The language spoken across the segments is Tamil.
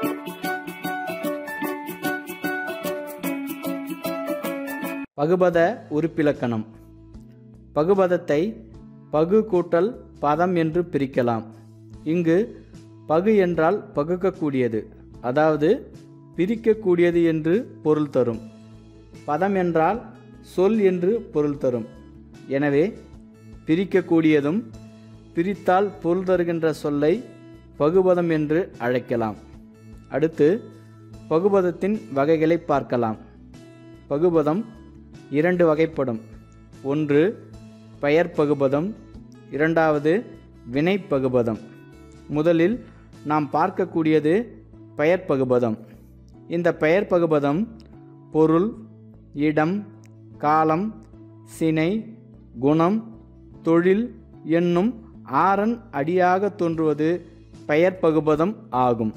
பகுபத உறுப்பிலக்கணம் பகுபதத்தை பகு கூட்டல் பதம் என்று பிரிக்கலாம் இங்கு பகு என்றால் பகுக்கக்கூடியது அதாவது பிரிக்கக்கூடியது என்று பொருள் தரும் பதம் என்றால் சொல் என்று பொருள் தரும் எனவே பிரிக்கக்கூடியதும் பிரித்தால் பொருள் தருகின்ற சொல்லை பகுபதம் என்று அழைக்கலாம் அடுத்து பகுபதத்தின் வகைகளை பார்க்கலாம் பகுபதம் இரண்டு வகைப்படும் ஒன்று பெயர் பகுபதம் இரண்டாவது வினை பகுபதம் முதலில் நாம் பார்க்கக்கூடியது பெயர் பகுபதம் இந்த பெயர் பகுபதம் பொருள் இடம் காலம் சினை குணம் தொழில் என்னும் ஆறன் அடியாக தோன்றுவது பெயர் பகுபதம் ஆகும்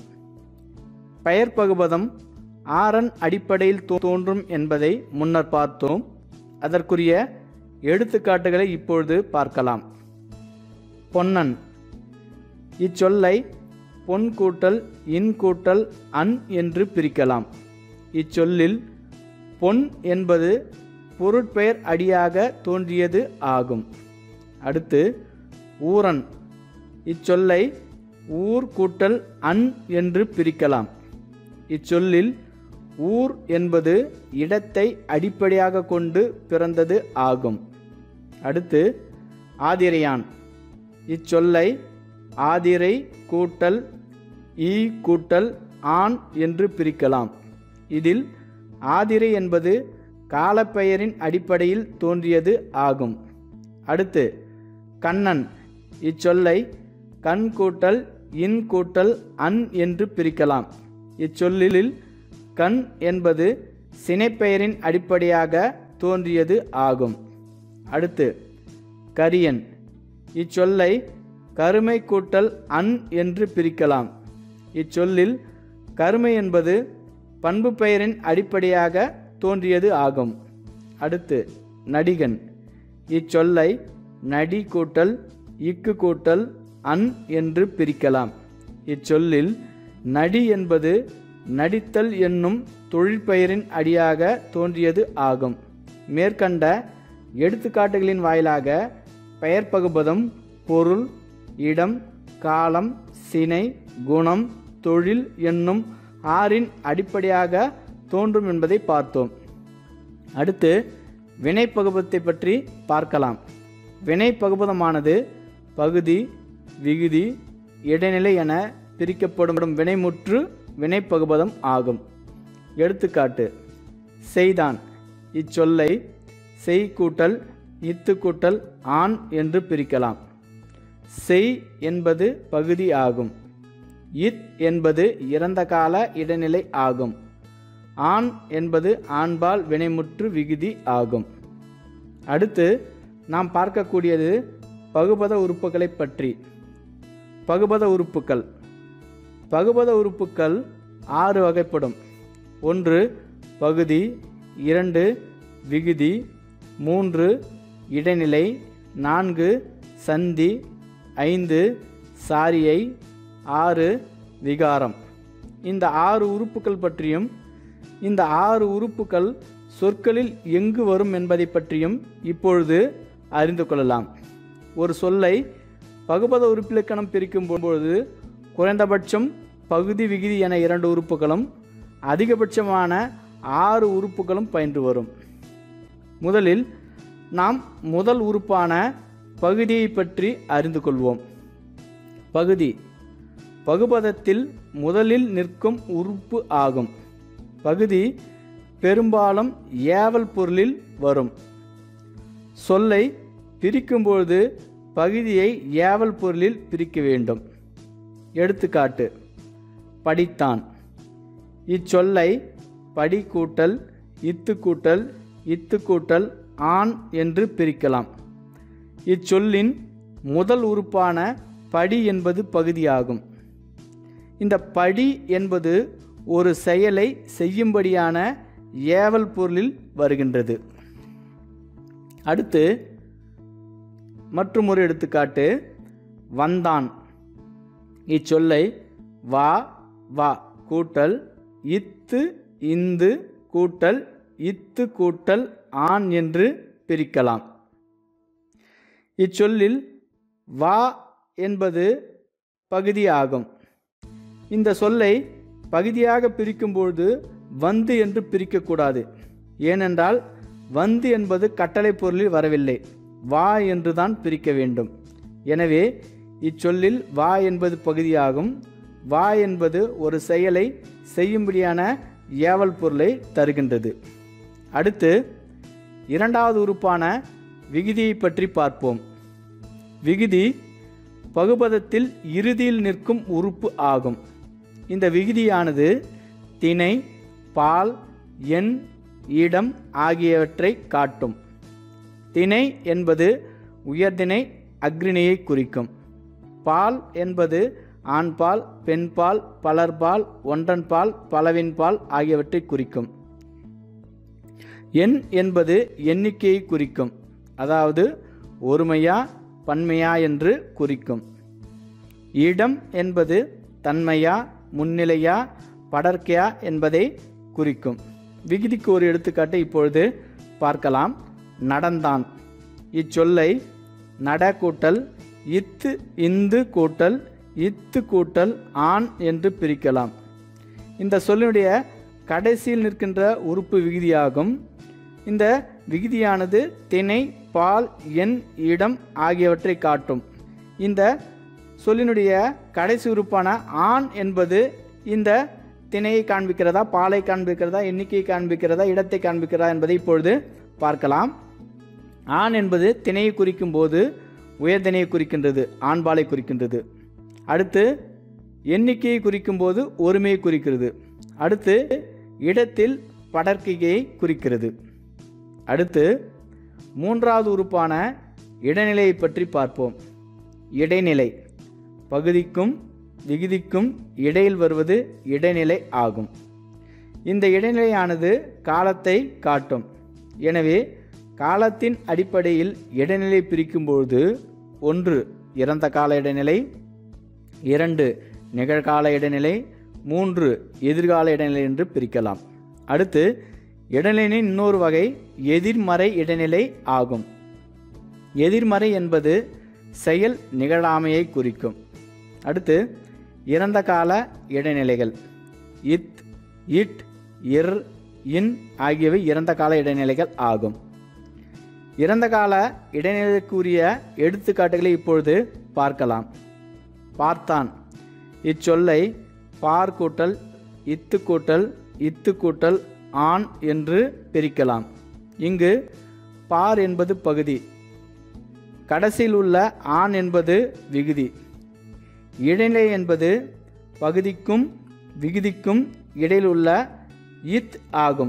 பெயர் பகுபதம் ஆறன் அடிப்படையில் தோ- தோன்றும் என்பதை முன்னர் பார்த்தோம் அதற்குரிய எடுத்துக்காட்டுகளை இப்பொழுது பார்க்கலாம் பொன்னன் இச்சொல்லை பொன் கூட்டல் இன் கூட்டல் அன் என்று பிரிக்கலாம் இச்சொல்லில் பொன் என்பது பொருட்பெயர் அடியாக தோன்றியது ஆகும் அடுத்து ஊரன் இச்சொல்லை ஊர் கூட்டல் அன் என்று பிரிக்கலாம் இச்சொல்லில் ஊர் என்பது இடத்தை அடிப்படையாக கொண்டு பிறந்தது ஆகும் அடுத்து ஆதிரையான் இச்சொல்லை ஆதிரை கூட்டல் ஈ கூட்டல் ஆண் என்று பிரிக்கலாம் இதில் ஆதிரை என்பது காலப்பெயரின் அடிப்படையில் தோன்றியது ஆகும் அடுத்து கண்ணன் இச்சொல்லை கண் கூட்டல் இன் கூட்டல் அன் என்று பிரிக்கலாம் இச்சொல்லில் கண் என்பது சினைப்பெயரின் அடிப்படையாக தோன்றியது ஆகும் அடுத்து கரியன் இச்சொல்லை கருமை கூட்டல் அன் என்று பிரிக்கலாம் இச்சொல்லில் கருமை என்பது பண்பு பெயரின் அடிப்படையாக தோன்றியது ஆகும் அடுத்து நடிகன் இச்சொல்லை நடி கூட்டல் இக்கு கூட்டல் அன் என்று பிரிக்கலாம் இச்சொல்லில் நடி என்பது நடித்தல் என்னும் தொழிற்பெயரின் அடியாக தோன்றியது ஆகும் மேற்கண்ட எடுத்துக்காட்டுகளின் வாயிலாக பெயர் பகுபதம் பொருள் இடம் காலம் சினை குணம் தொழில் என்னும் ஆறின் அடிப்படையாக தோன்றும் என்பதை பார்த்தோம் அடுத்து வினை பகுபத்தை பற்றி பார்க்கலாம் வினை பகுபதமானது பகுதி விகுதி இடைநிலை என பிரிக்கப்படும் வினைமுற்று வினை பகுபதம் ஆகும் எடுத்துக்காட்டு செய்தான் இச்சொல்லை செய் கூட்டல் இத்து கூட்டல் ஆண் என்று பிரிக்கலாம் செய் என்பது பகுதி ஆகும் இத் என்பது இறந்த கால இடைநிலை ஆகும் ஆண் என்பது ஆண்பால் வினைமுற்று விகுதி ஆகும் அடுத்து நாம் பார்க்கக்கூடியது பகுபத உறுப்புகளை பற்றி பகுபத உறுப்புக்கள் பகுபத உறுப்புக்கள் ஆறு வகைப்படும் ஒன்று பகுதி இரண்டு விகுதி மூன்று இடைநிலை நான்கு சந்தி ஐந்து சாரியை ஆறு விகாரம் இந்த ஆறு உறுப்புக்கள் பற்றியும் இந்த ஆறு உறுப்புக்கள் சொற்களில் எங்கு வரும் என்பதை பற்றியும் இப்பொழுது அறிந்து கொள்ளலாம் ஒரு சொல்லை பகுபத உறுப்பிலக்கணம் பிரிக்கும் பொழுது குறைந்தபட்சம் பகுதி விகுதி என இரண்டு உறுப்புகளும் அதிகபட்சமான ஆறு உறுப்புகளும் பயின்று வரும் முதலில் நாம் முதல் உறுப்பான பகுதியை பற்றி அறிந்து கொள்வோம் பகுதி பகுபதத்தில் முதலில் நிற்கும் உறுப்பு ஆகும் பகுதி பெரும்பாலும் ஏவல் பொருளில் வரும் சொல்லை பிரிக்கும்பொழுது பகுதியை ஏவல் பொருளில் பிரிக்க வேண்டும் எடுத்துக்காட்டு படித்தான் இச்சொல்லை படி கூட்டல் இத்து கூட்டல் இத்து கூட்டல் ஆண் என்று பிரிக்கலாம் இச்சொல்லின் முதல் உறுப்பான படி என்பது பகுதியாகும் இந்த படி என்பது ஒரு செயலை செய்யும்படியான ஏவல் பொருளில் வருகின்றது அடுத்து மற்றும் ஒரு எடுத்துக்காட்டு வந்தான் இச்சொல்லை வா வா கூட்டல் இத்து இந்து கூட்டல் இத்து கூட்டல் ஆண் என்று பிரிக்கலாம் இச்சொல்லில் வா என்பது பகுதி ஆகும் இந்த சொல்லை பகுதியாக பிரிக்கும்பொழுது வந்து என்று பிரிக்கக்கூடாது ஏனென்றால் வந்து என்பது கட்டளை பொருளில் வரவில்லை வா என்று தான் பிரிக்க வேண்டும் எனவே இச்சொல்லில் வா என்பது பகுதியாகும் வா என்பது ஒரு செயலை செய்யும்படியான ஏவல் பொருளை தருகின்றது அடுத்து இரண்டாவது உறுப்பான விகுதியை பற்றி பார்ப்போம் விகுதி பகுபதத்தில் இறுதியில் நிற்கும் உறுப்பு ஆகும் இந்த விகுதியானது திணை பால் எண் இடம் ஆகியவற்றை காட்டும் திணை என்பது உயர்திணை அக்ரிணையை குறிக்கும் பால் என்பது ஆண்பால் பெண்பால் பலர்பால் ஒன்றன்பால் பலவின்பால் ஆகியவற்றை குறிக்கும் எண் என்பது எண்ணிக்கையை குறிக்கும் அதாவது ஒருமையா பன்மையா என்று குறிக்கும் இடம் என்பது தன்மையா முன்னிலையா படர்க்கையா என்பதை குறிக்கும் விகுதிக்கு ஒரு எடுத்துக்காட்டை இப்பொழுது பார்க்கலாம் நடந்தான் இச்சொல்லை நட கூட்டல் இத்து இந்து கூட்டல் இத்து கூட்டல் ஆண் என்று பிரிக்கலாம் இந்த சொல்லினுடைய கடைசியில் நிற்கின்ற உறுப்பு விகுதியாகும் இந்த விகுதியானது திணை பால் எண் இடம் ஆகியவற்றை காட்டும் இந்த சொல்லினுடைய கடைசி உறுப்பான ஆண் என்பது இந்த திணையை காண்பிக்கிறதா பாலை காண்பிக்கிறதா எண்ணிக்கையை காண்பிக்கிறதா இடத்தை காண்பிக்கிறதா என்பதை இப்பொழுது பார்க்கலாம் ஆண் என்பது திணையை குறிக்கும் போது உயர்திணையை குறிக்கின்றது ஆண்பாலை குறிக்கின்றது அடுத்து எண்ணிக்கையை குறிக்கும் போது ஒருமையை குறிக்கிறது அடுத்து இடத்தில் படர்க்கையை குறிக்கிறது அடுத்து மூன்றாவது உறுப்பான இடைநிலையை பற்றி பார்ப்போம் இடைநிலை பகுதிக்கும் விகுதிக்கும் இடையில் வருவது இடைநிலை ஆகும் இந்த இடைநிலையானது காலத்தை காட்டும் எனவே காலத்தின் அடிப்படையில் இடைநிலை பிரிக்கும்பொழுது ஒன்று இறந்த கால இடைநிலை இரண்டு நிகழ்கால இடைநிலை மூன்று எதிர்கால இடைநிலை என்று பிரிக்கலாம் அடுத்து இடைநிலையின் இன்னொரு வகை எதிர்மறை இடைநிலை ஆகும் எதிர்மறை என்பது செயல் நிகழாமையை குறிக்கும் அடுத்து இறந்த கால இடைநிலைகள் இத் இட் இர் இன் ஆகியவை இறந்த கால இடைநிலைகள் ஆகும் இறந்த கால இடைநிலைக்குரிய எடுத்துக்காட்டுகளை இப்பொழுது பார்க்கலாம் பார்த்தான் இச்சொல்லை பார் கூட்டல் இத்து கூட்டல் இத்து கூட்டல் ஆண் என்று பிரிக்கலாம் இங்கு பார் என்பது பகுதி கடைசியில் உள்ள ஆண் என்பது விகுதி இடைநிலை என்பது பகுதிக்கும் விகுதிக்கும் இடையில் உள்ள இத் ஆகும்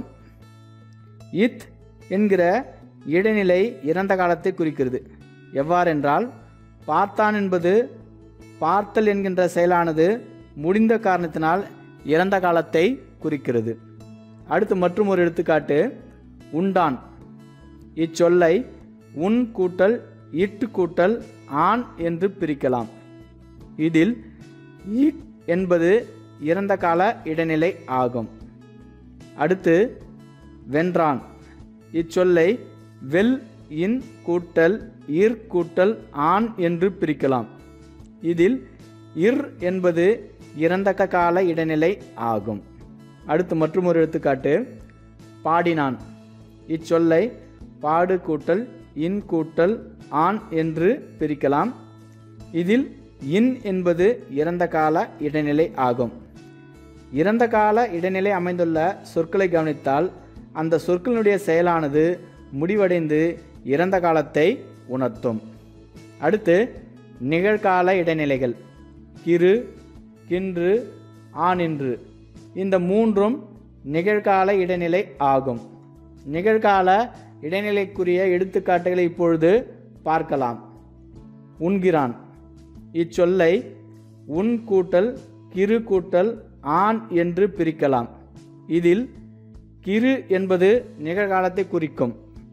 இத் என்கிற இடைநிலை இறந்த காலத்தை குறிக்கிறது எவ்வாறென்றால் பார்த்தான் என்பது பார்த்தல் என்கின்ற செயலானது முடிந்த காரணத்தினால் இறந்த காலத்தை குறிக்கிறது அடுத்து மற்றும் ஒரு எடுத்துக்காட்டு உண்டான் இச்சொல்லை உன் கூட்டல் இட்டு கூட்டல் ஆண் என்று பிரிக்கலாம் இதில் இட் என்பது இறந்த கால இடைநிலை ஆகும் அடுத்து வென்றான் இச்சொல்லை வெல் இன் கூட்டல் இர் கூட்டல் ஆண் என்று பிரிக்கலாம் இதில் இர் என்பது இறந்த கால இடைநிலை ஆகும் அடுத்து மற்றும் ஒரு எடுத்துக்காட்டு பாடினான் இச்சொல்லை பாடு கூட்டல் இன் கூட்டல் ஆண் என்று பிரிக்கலாம் இதில் இன் என்பது இறந்த கால இடைநிலை ஆகும் இறந்த கால இடைநிலை அமைந்துள்ள சொற்களை கவனித்தால் அந்த சொற்களினுடைய செயலானது முடிவடைந்து இறந்த காலத்தை உணர்த்தும் அடுத்து நிகழ்கால இடைநிலைகள் கிரு கின்று ஆனின்று இந்த மூன்றும் நிகழ்கால இடைநிலை ஆகும் நிகழ்கால இடைநிலைக்குரிய எடுத்துக்காட்டுகளை இப்பொழுது பார்க்கலாம் உண்கிறான் இச்சொல்லை உன் கூட்டல் கிரு கூட்டல் ஆண் என்று பிரிக்கலாம் இதில் கிரு என்பது நிகழ்காலத்தை குறிக்கும்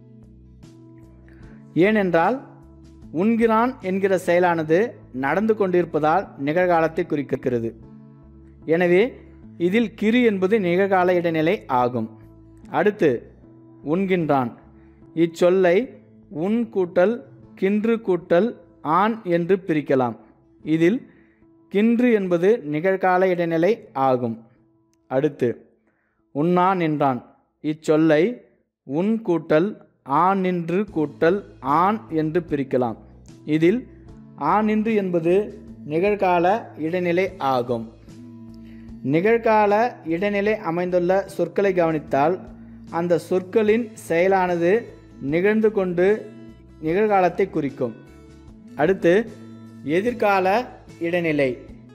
ஏனென்றால் உண்கிறான் என்கிற செயலானது நடந்து கொண்டிருப்பதால் நிகழ்காலத்தை குறிக்கிறது எனவே இதில் கிரு என்பது நிகழ்கால இடைநிலை ஆகும் அடுத்து உண்கின்றான் இச்சொல்லை உன் கூட்டல் கின்று கூட்டல் ஆண் என்று பிரிக்கலாம் இதில் கின்று என்பது நிகழ்கால இடைநிலை ஆகும் அடுத்து உண்ணான் என்றான் இச்சொல்லை உன் கூட்டல் ஆண் நின்று கூட்டல் ஆண் என்று பிரிக்கலாம் இதில் ஆண் நின்று என்பது நிகழ்கால இடைநிலை ஆகும் நிகழ்கால இடைநிலை அமைந்துள்ள சொற்களை கவனித்தால் அந்த சொற்களின் செயலானது நிகழ்ந்து கொண்டு நிகழ்காலத்தை குறிக்கும் அடுத்து எதிர்கால இடைநிலை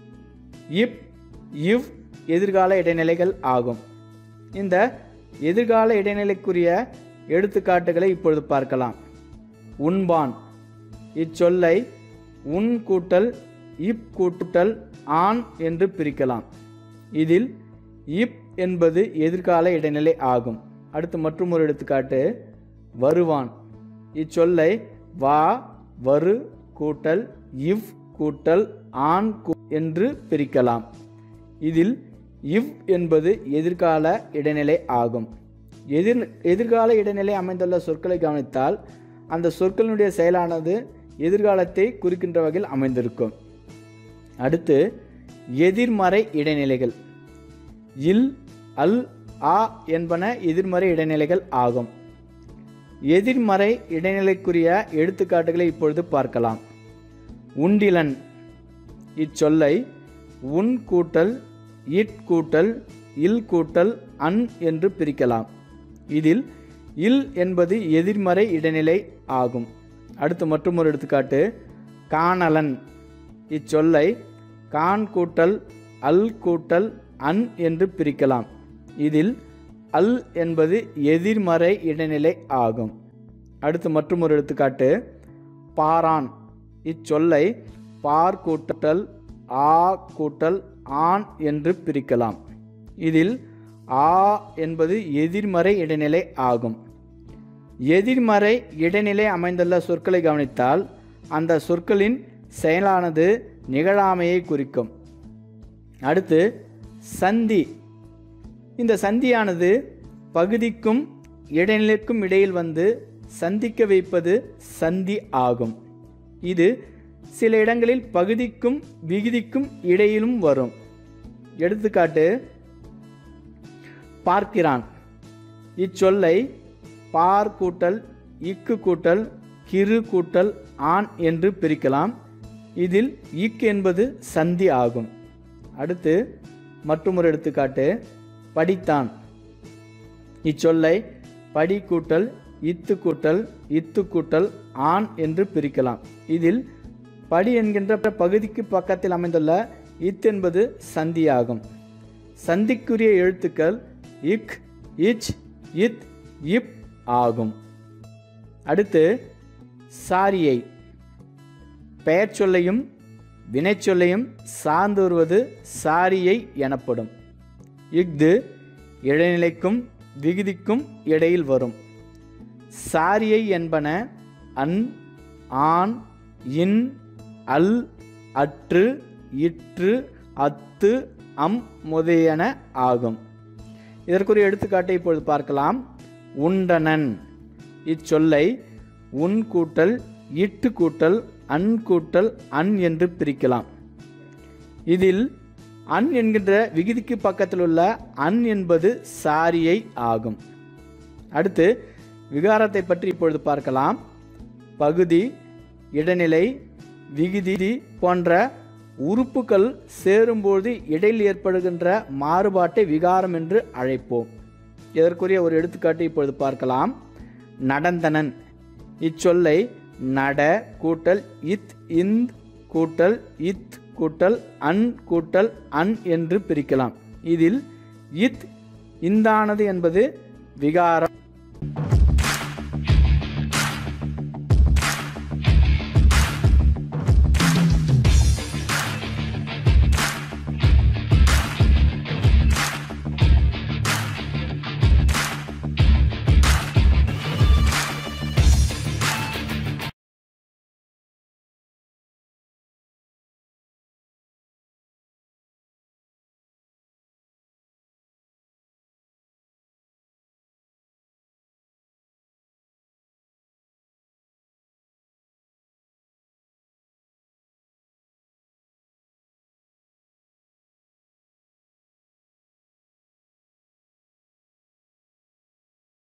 இப் இவ் எதிர்கால இடைநிலைகள் ஆகும் இந்த எதிர்கால இடைநிலைக்குரிய எடுத்துக்காட்டுகளை இப்பொழுது பார்க்கலாம் உண்பான் இச்சொல்லை உன் கூட்டல் இப் கூட்டல் ஆண் என்று பிரிக்கலாம் இதில் இப் என்பது எதிர்கால இடைநிலை ஆகும் அடுத்து மற்றும் ஒரு எடுத்துக்காட்டு வருவான் இச்சொல்லை வா வரு கூட்டல் இவ் கூட்டல் ஆண் கூ- என்று பிரிக்கலாம் இதில் இவ் என்பது எதிர்கால இடைநிலை ஆகும் எதிர் எதிர்கால இடைநிலை அமைந்துள்ள சொற்களை கவனித்தால் அந்த சொற்களினுடைய செயலானது எதிர்காலத்தை குறிக்கின்ற வகையில் அமைந்திருக்கும் அடுத்து எதிர்மறை இடைநிலைகள் இல் அல் ஆ என்பன எதிர்மறை இடைநிலைகள் ஆகும் எதிர்மறை இடைநிலைக்குரிய எடுத்துக்காட்டுகளை இப்பொழுது பார்க்கலாம் உண்டிலன் இச்சொல்லை உன் கூட்டல் இட் கூட்டல் இல் கூட்டல் அன் என்று பிரிக்கலாம் இதில் இல் என்பது எதிர்மறை இடைநிலை ஆகும் அடுத்து மற்றும் ஒரு எடுத்துக்காட்டு காணலன் இச்சொல்லை கான் கூட்டல் அல் கூட்டல் அன் என்று பிரிக்கலாம் இதில் அல் என்பது எதிர்மறை இடைநிலை ஆகும் அடுத்து மற்றும் ஒரு எடுத்துக்காட்டு பாரான் இச்சொல்லை பார் கூட்டல் ஆ கூட்டல் ஆண் என்று பிரிக்கலாம் இதில் ஆ என்பது எதிர்மறை இடைநிலை ஆகும் எதிர்மறை இடைநிலை அமைந்துள்ள சொற்களை கவனித்தால் அந்த சொற்களின் செயலானது நிகழாமையை குறிக்கும் அடுத்து சந்தி இந்த சந்தியானது பகுதிக்கும் இடைநிலைக்கும் இடையில் வந்து சந்திக்க வைப்பது சந்தி ஆகும் இது சில இடங்களில் பகுதிக்கும் விகுதிக்கும் இடையிலும் வரும் எடுத்துக்காட்டு பார்க்கிறான் இச்சொல்லை பார் கூட்டல் இக்கு கூட்டல் கிரு கூட்டல் ஆண் என்று பிரிக்கலாம் இதில் இக் என்பது சந்தி ஆகும் அடுத்து மற்றொரு எடுத்துக்காட்டு படித்தான் இச்சொல்லை படி கூட்டல் இத்து கூட்டல் இத்து கூட்டல் ஆண் என்று பிரிக்கலாம் இதில் படி என்கின்ற பகுதிக்கு பக்கத்தில் அமைந்துள்ள இத் என்பது சந்தியாகும் சந்திக்குரிய எழுத்துக்கள் இக் இச் இத் இப் ஆகும் அடுத்து சாரியை பெயர் சொல்லையும் வினைச்சொல்லையும் சார்ந்து வருவது சாரியை எனப்படும் இஃது இடைநிலைக்கும் விகுதிக்கும் இடையில் வரும் சாரியை என்பன அன் ஆண் இன் அல் அற்று இற்று அத்து அம் முதலியன ஆகும் இதற்குரிய எடுத்துக்காட்டை இப்பொழுது பார்க்கலாம் உண்டனன் இச்சொல்லை உன் கூட்டல் இட்டு கூட்டல் அன் கூட்டல் அன் என்று பிரிக்கலாம் இதில் அன் என்கின்ற விகுதிக்கு பக்கத்தில் உள்ள அன் என்பது சாரியை ஆகும் அடுத்து விகாரத்தை பற்றி இப்பொழுது பார்க்கலாம் பகுதி இடைநிலை விகுதி போன்ற உறுப்புகள் சேரும்போது இடையில் ஏற்படுகின்ற மாறுபாட்டை விகாரம் என்று அழைப்போம் இதற்குரிய ஒரு எடுத்துக்காட்டு இப்பொழுது பார்க்கலாம் நடந்தனன் இச்சொல்லை நட கூட்டல் இத் இந்த் கூட்டல் இத் கூட்டல் அன் கூட்டல் அன் என்று பிரிக்கலாம் இதில் இத் இந்தானது என்பது விகாரம்